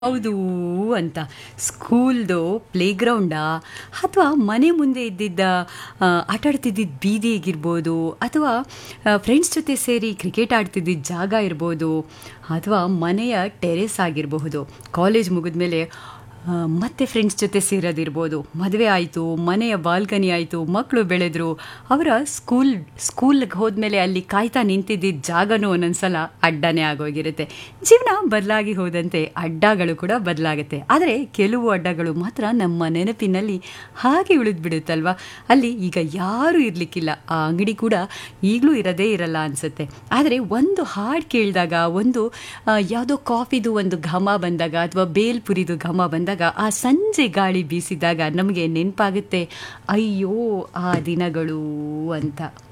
ಹೌದು ಅಂತ ಸ್ಕೂಲ್ದು ಪ್ಲೇಗ್ರೌಂಡಾ ಅಥವಾ ಮನೆ ಮುಂದೆ ಇದ್ದಿದ್ದ ಆ, ಆಟ ಆಡ್ತಿದ್ದಿದ್ದ ಬೀದಿ ಆಗಿರ್ಬೋದು ಅಥವಾ ಫ್ರೆಂಡ್ಸ್ ಜೊತೆ ಸೇರಿ ಕ್ರಿಕೆಟ್ ಆಡ್ತಿದ್ದಿದ್ದ ಜಾಗ ಇರ್ಬೋದು ಅಥವಾ ಮನೆಯ ಟೆರೆಸ್ ಆಗಿರಬಹುದು ಕಾಲೇಜ್ ಮುಗಿದ್ಮೇಲೆ ಆ, ಮತ್ತೆ ಫ್ರೆಂಡ್ಸ್ ಜೊತೆ ಸೇರೋದಿರ್ಬೋದು ಮದುವೆ ಆಯಿತು ಮನೆಯ ಬಾಲ್ಕನಿ ಆಯಿತು ಮಕ್ಕಳು ಬೆಳೆದ್ರು ಅವರ ಸ್ಕೂಲ್ ಸ್ಕೂಲ್ಗೆ ಹೋದ್ಮೇಲೆ ಅಲ್ಲಿ ಕಾಯ್ತಾ ನಿಂತಿದ್ದಿದ್ದ ಜಾಗನೂ ಒಂದೊಂದ್ಸಲ ಅಡ್ಡನೇ ಆಗೋಗಿರುತ್ತೆ ಜೀವನ ಬದಲಾಗಿ ಹೋದಂತೆ ಅಡ್ಡಗಳು ಕೂಡ ಬದಲಾಗುತ್ತೆ ಆದರೆ ಕೆಲವು ಅಡ್ಡಗಳು ಮಾತ್ರ ನಮ್ಮ ನೆನಪಿನಲ್ಲಿ ಹಾಗೆ ಉಳಿದ್ಬಿಡುತ್ತಲ್ವ ಅಲ್ಲಿ ಈಗ ಯಾರೂ ಇರಲಿಕ್ಕಿಲ್ಲ ಆ ಅಂಗಡಿ ಕೂಡ ಈಗಲೂ ಇರೋದೇ ಇರಲ್ಲ ಅನಿಸುತ್ತೆ ಆದರೆ ಒಂದು ಹಾಡು ಕೇಳಿದಾಗ ಒಂದು ಆ, ಯಾವುದೋ ಕಾಫಿದು ಒಂದು ಘಮ ಬಂದಾಗ ಅಥವಾ ಬೇಲ್ಪುರಿದು ಘಮ ಬಂದಾಗ ಆ ಸಂಜೆ ಗಾಳಿ ಬೀಸಿದಾಗ ನಮಗೆ ನೆನಪಾಗುತ್ತೆ ಅಯ್ಯೋ ಆ ದಿನಗಳು ಅಂತ